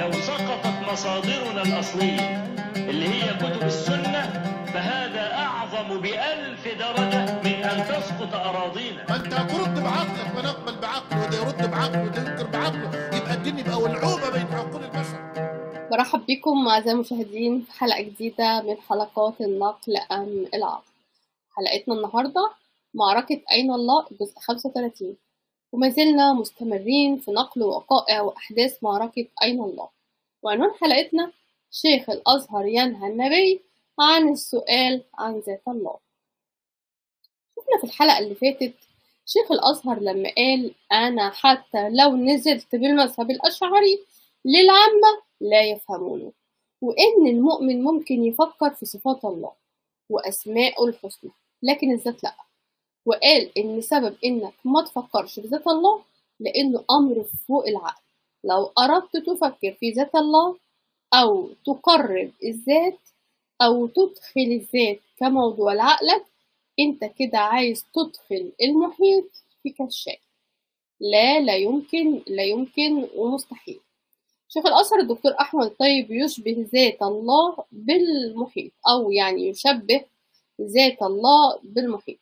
لو سقطت مصادرنا الأصلية اللي هي كتب السنة فهذا أعظم بألف درجة من أن تسقط أراضينا ما انت هترد بعقلك ما نقبل بعقله وده يرد بعقله وده ينكر بعقله يبقى الدين يبقى ولعوبه بين عقول البشر برحب بكم أعزائي المشاهدين في حلقة جديدة من حلقات النقل أم العقل حلقتنا النهاردة معركة أين الله جزء 35 وما زلنا مستمرين في نقل وقائع وأحداث معركة أين الله وعنوان حلقتنا شيخ الأزهر ينهى النبي عن السؤال عن ذات الله شفنا في الحلقة اللي فاتت شيخ الأزهر لما قال أنا حتى لو نزلت بالمذهب الأشعري للعامة لا يفهمونه وإن المؤمن ممكن يفكر في صفات الله وأسماءه الحسنى لكن الذات لأ وقال إن سبب إنك ما تفكرش في ذات الله لأنه أمر فوق العقل لو أردت تفكر في ذات الله أو تقرب الذات أو تدخل الذات كموضوع لعقلك أنت كده عايز تدخل المحيط في كالشيء لا لا يمكن لا يمكن ومستحيل شيخ الأزهر الدكتور أحمد الطيب يشبه ذات الله بالمحيط أو يعني يشبه ذات الله بالمحيط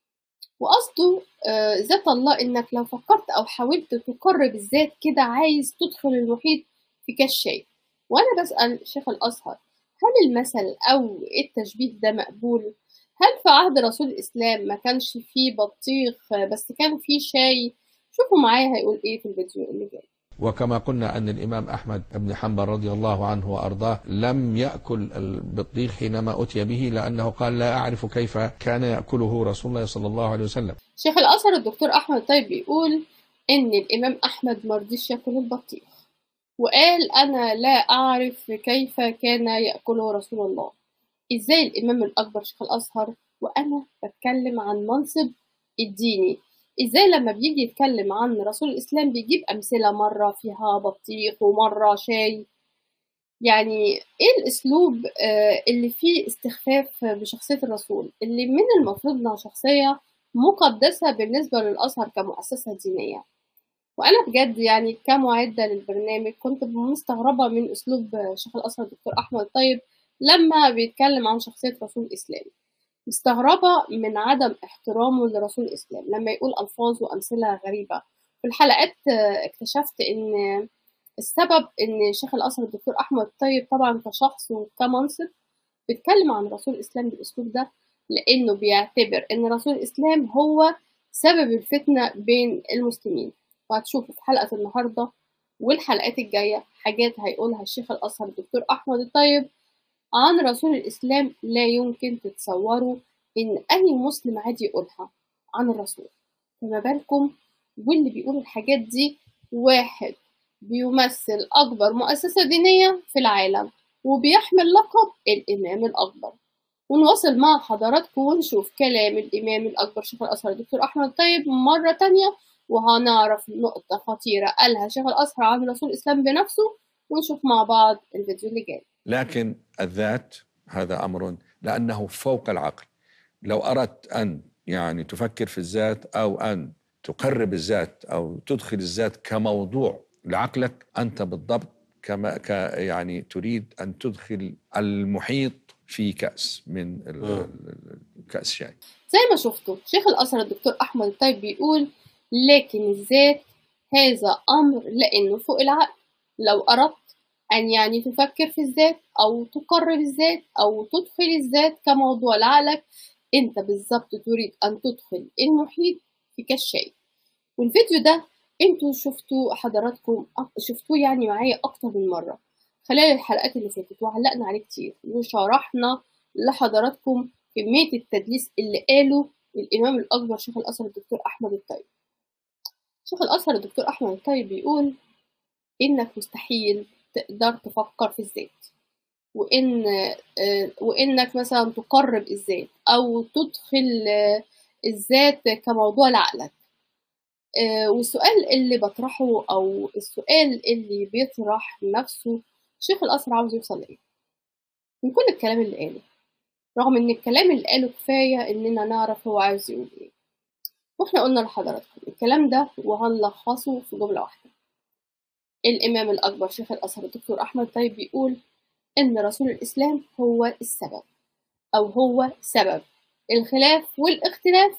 وقصده آه، ذات الله إنك لو فكرت أو حاولت تقرب الذات كده عايز تدخل المحيط في كالشيء وأنا بسأل شيخ الأزهر هل المثل أو التشبيه ده مقبول؟ هل في عهد رسول الإسلام ما كانش فيه بطيخ آه، بس كان فيه شاي؟ شوفوا معايا هيقول إيه في الفيديو اللي جاي وكما قلنا أن الإمام أحمد بن حنبل رضي الله عنه وأرضاه لم يأكل البطيخ حينما أتي به لأنه قال لا أعرف كيف كان يأكله رسول الله صلى الله عليه وسلم شيخ الأزهر الدكتور أحمد الطيب بيقول إن الإمام أحمد مرضيش ياكل البطيخ وقال أنا لا أعرف كيف كان يأكله رسول الله إزاي الإمام الأكبر شيخ الأزهر وأنا بتكلم عن منصب الديني إزاي لما بيجي يتكلم عن رسول الإسلام بيجيب أمثلة مرة فيها بطيخ ومرة شاي يعني إيه الأسلوب آه، اللي فيه استخفاف بشخصية الرسول اللي من المفروض إنها شخصية مقدسة بالنسبة للأزهر كمؤسسة دينية وأنا بجد يعني كمعدة للبرنامج كنت مستغربة من أسلوب شيخ الأزهر الدكتور أحمد الطيب لما بيتكلم عن شخصية رسول الإسلام مستغربة من عدم احترامه لرسول الإسلام لما يقول ألفاظ وأمثلة غريبة في الحلقات آه، اكتشفت إن السبب إن شيخ الأزهر الدكتور أحمد الطيب طبعا كشخص وكمنصب بيتكلم عن رسول الإسلام بالأسلوب ده لأنه بيعتبر إن رسول الإسلام هو سبب الفتنة بين المسلمين وهتشوفوا في حلقة النهاردة والحلقات الجاية حاجات هيقولها الشيخ الأزهر الدكتور أحمد الطيب عن رسول الإسلام لا يمكن تتصوروا إن أي مسلم عادي يقولها عن الرسول فما بالكم واللي بيقول الحاجات دي واحد بيمثل أكبر مؤسسة دينية في العالم وبيحمل لقب الإمام الأكبر ونواصل مع حضراتكم ونشوف كلام الإمام الأكبر شيخ الأزهر الدكتور أحمد الطيب مرة تانية وهنعرف نقطة خطيرة قالها شيخ الأزهر عن رسول الإسلام بنفسه ونشوف مع بعض الفيديو اللي جاي لكن الذات هذا أمر لأنه فوق العقل لو أردت أن يعني تفكر في الذات أو أن تقرب الذات أو تدخل الذات كموضوع لعقلك أنت بالضبط كما ك يعني تريد أن تدخل المحيط في كأس من ال- آه. ال- ال- كأس شاي زي ما شفتوا شيخ الأزهر الدكتور أحمد الطيب بيقول لكن الذات هذا أمر لأنه فوق العقل لو أردت أن يعني تفكر في الذات أو تقرب الذات أو تدخل الذات كموضوع لعقلك أنت بالظبط تريد أن تدخل المحيط في كالشيء والفيديو ده انتوا شفتوا حضراتكم شفتوه يعني معايا أكتر من مرة خلال الحلقات اللي فاتت وعلقنا عليه كتير وشرحنا لحضراتكم كمية التدليس اللي قاله الإمام الأكبر شيخ الأزهر الدكتور أحمد الطيب شيخ الأزهر الدكتور أحمد الطيب بيقول إنك مستحيل تقدر تفكر في الذات وإن آه، وإنك مثلا تقرب الذات أو تدخل آه، الذات كموضوع لعقلك آه، والسؤال اللي بطرحه أو السؤال اللي بيطرح نفسه شيخ الأزهر عاوز يوصل لإيه من كل الكلام اللي قاله رغم إن الكلام اللي قاله كفاية إننا نعرف هو عاوز يقول إيه واحنا قلنا لحضراتكم الكلام ده وهنلخصه في جملة واحدة الإمام الأكبر شيخ الأزهر الدكتور أحمد طيب بيقول إن رسول الإسلام هو السبب أو هو سبب الخلاف والاختلاف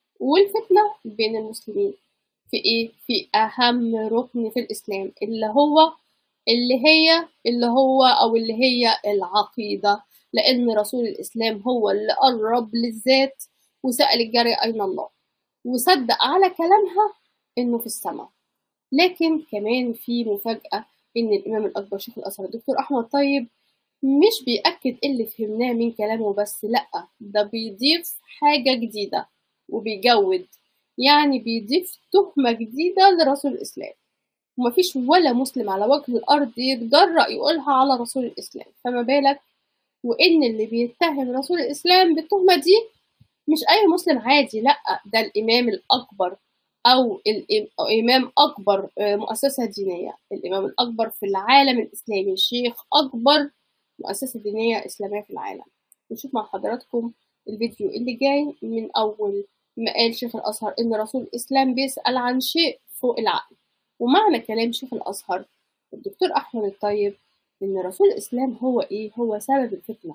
والفتنة بين المسلمين في إيه؟ في أهم ركن في الإسلام اللي هو اللي هي اللي هو أو اللي هي العقيدة لأن رسول الإسلام هو اللي قرب للذات وسأل الجارية أين الله وصدق على كلامها إنه في السماء لكن كمان في مفاجأة إن الإمام الأكبر شيخ الأزهر الدكتور أحمد طيب مش بيأكد اللي فهمناه من كلامه بس لأ ده بيضيف حاجة جديدة وبيجود يعني بيضيف تهمة جديدة لرسول الإسلام ومفيش ولا مسلم على وجه الأرض يتجرأ يقولها على رسول الإسلام فما بالك وإن اللي بيتهم رسول الإسلام بالتهمة دي مش أي مسلم عادي لأ ده الإمام الأكبر أو الإمام أكبر مؤسسة دينية الإمام الأكبر في العالم الإسلامي شيخ أكبر مؤسسة دينية إسلامية في العالم نشوف مع حضراتكم الفيديو اللي جاي من أول ما قال شيخ الأزهر إن رسول الإسلام بيسأل عن شيء فوق العقل ومعنى كلام شيخ الأزهر الدكتور أحمد الطيب إن رسول الإسلام هو إيه؟ هو سبب الفتنة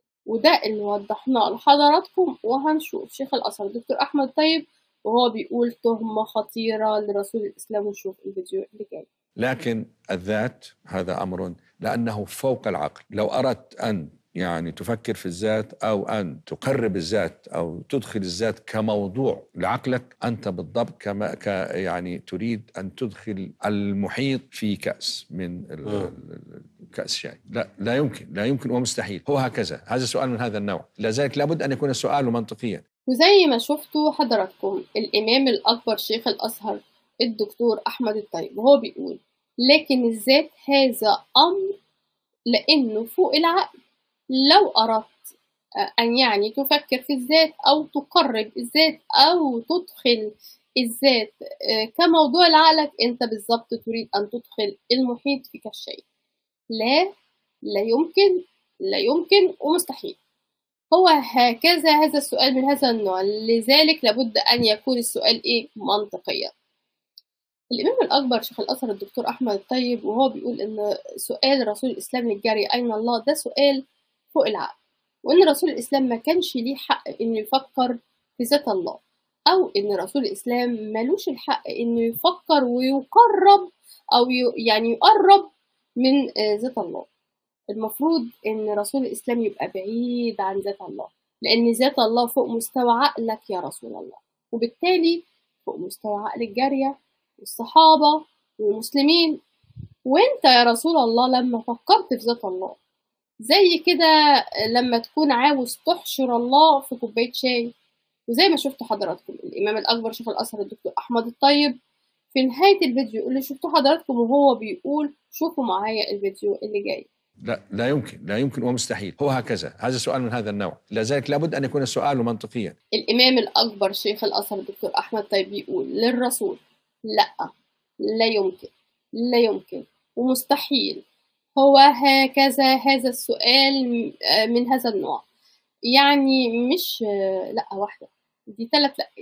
وده اللي وضحناه لحضراتكم وهنشوف شيخ الأزهر الدكتور أحمد الطيب وهو بيقول تهمة خطيرة لرسول الإسلام ونشوف الفيديو اللي جاي لكن الذات هذا امر لانه فوق العقل لو اردت ان يعني تفكر في الذات او ان تقرب الذات او تدخل الذات كموضوع لعقلك انت بالضبط كما ك يعني تريد ان تدخل المحيط في كاس من ال- ال- كاس شاي لا لا يمكن لا يمكن ومستحيل هو هكذا هذا سؤال من هذا النوع لذلك لابد ان يكون السؤال منطقيا وزي ما شفتوا حضراتكم الإمام الأكبر شيخ الأزهر الدكتور أحمد الطيب وهو بيقول لكن الذات هذا أمر لأنه فوق العقل لو أردت آه، أن يعني تفكر في الذات أو تقرب الذات أو تدخل الذات آه، كموضوع لعقلك أنت بالظبط تريد أن تدخل المحيط في كالشيء لا لا يمكن لا يمكن ومستحيل هو هكذا هذا السؤال من هذا النوع لذلك لابد أن يكون السؤال إيه منطقيا الإمام الأكبر شيخ الأزهر الدكتور أحمد الطيب وهو بيقول إن سؤال رسول الإسلام للجارية أين الله ده سؤال فوق العقل وإن رسول الإسلام ما كانش ليه حق إنه يفكر في ذات الله أو إن رسول الإسلام ملوش الحق إنه يفكر ويقرب أو ي- يعني يقرب من آه، ذات الله المفروض إن رسول الإسلام يبقى بعيد عن ذات الله لأن ذات الله فوق مستوى عقلك يا رسول الله وبالتالي فوق مستوى عقل الجارية والصحابة والمسلمين وانت يا رسول الله لما فكرت في ذات الله زي كده لما تكون عاوز تحشر الله في كوباية شاي وزي ما شفتوا حضراتكم الإمام الأكبر شيخ الأزهر الدكتور أحمد الطيب في نهاية الفيديو اللي شفتوه حضراتكم وهو بيقول شوفوا معايا الفيديو اللي جاي لا لا يمكن لا يمكن ومستحيل هو هكذا هذا سؤال من هذا النوع لذلك لابد ان يكون السؤال منطقيا الإمام الأكبر شيخ الأزهر الدكتور أحمد طيب بيقول للرسول لأ لا يمكن لا يمكن ومستحيل هو هكذا هذا السؤال م- آه من هذا النوع يعني مش آه، لأ واحدة دي ثلاث لأات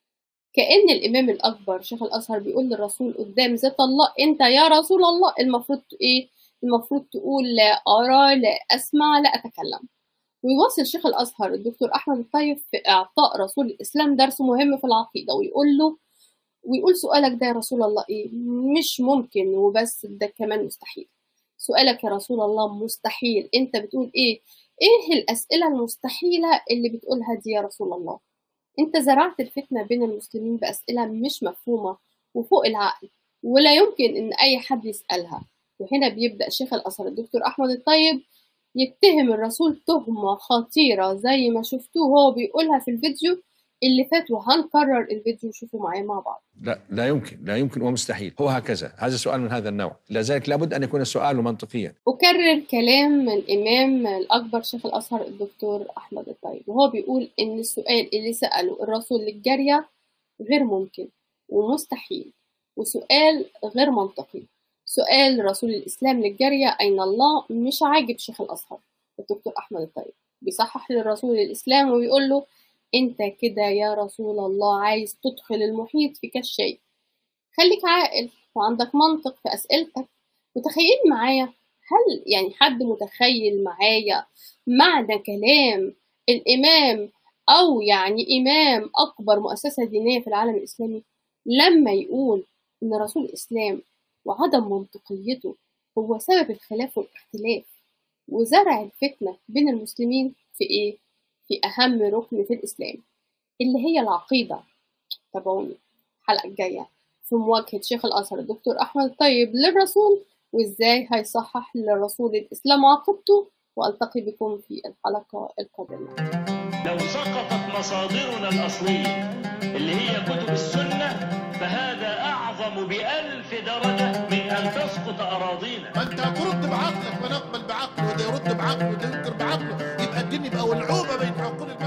كأن الإمام الأكبر شيخ الأزهر بيقول للرسول قدام ذات الله أنت يا رسول الله المفروض ت- إيه المفروض تقول لا أرى لا أسمع لا أتكلم ويواصل شيخ الأزهر الدكتور أحمد الطيب في إعطاء رسول الإسلام درس مهم في العقيدة ويقول له ويقول سؤالك ده يا رسول الله إيه مش ممكن وبس ده كمان مستحيل سؤالك يا رسول الله مستحيل أنت بتقول إيه إيه الأسئلة المستحيلة اللي بتقولها دي يا رسول الله أنت زرعت الفتنة بين المسلمين بأسئلة مش مفهومة وفوق العقل ولا يمكن إن أي حد يسألها وهنا بيبدأ شيخ الأزهر الدكتور أحمد الطيب يتهم الرسول تهمة خطيرة زي ما شفتوه هو بيقولها في الفيديو اللي فات وهنكرر الفيديو شوفوا معايا مع بعض لا لا يمكن لا يمكن ومستحيل هو هكذا هذا سؤال من هذا النوع لذلك لابد ان يكون السؤال منطقيا أكرر كلام الإمام الأكبر شيخ الأزهر الدكتور أحمد الطيب وهو بيقول إن السؤال اللي سأله الرسول للجارية غير ممكن ومستحيل وسؤال غير منطقي سؤال رسول الإسلام للجارية أين الله مش عاجب شيخ الأزهر الدكتور أحمد الطيب بيصحح للرسول الإسلام وبيقول له أنت كده يا رسول الله عايز تدخل المحيط في كالشيء خليك عاقل وعندك منطق في أسئلتك متخيل معايا هل يعني حد متخيل معايا معنى كلام الإمام أو يعني إمام أكبر مؤسسة دينية في العالم الإسلامي لما يقول إن رسول الإسلام وعدم منطقيته هو سبب الخلاف والاختلاف وزرع الفتنة بين المسلمين في إيه؟ في أهم ركن في الإسلام اللي هي العقيدة تابعوني الحلقة الجاية في مواجهة شيخ الأزهر الدكتور أحمد الطيب للرسول وإزاي هيصحح للرسول الإسلام عقيدته وألتقي بكم في الحلقة القادمة لو سقطت مصادرنا الأصلية اللي هي كتب السنة فهذا أعظم بألف درجة من أن تسقط أراضينا ما انت هترد بعقلك فنقبل بعقله وده يرد بعقله وده ينكر بعقله يبقى الدين يبقى ولعوبه بين عقول البشر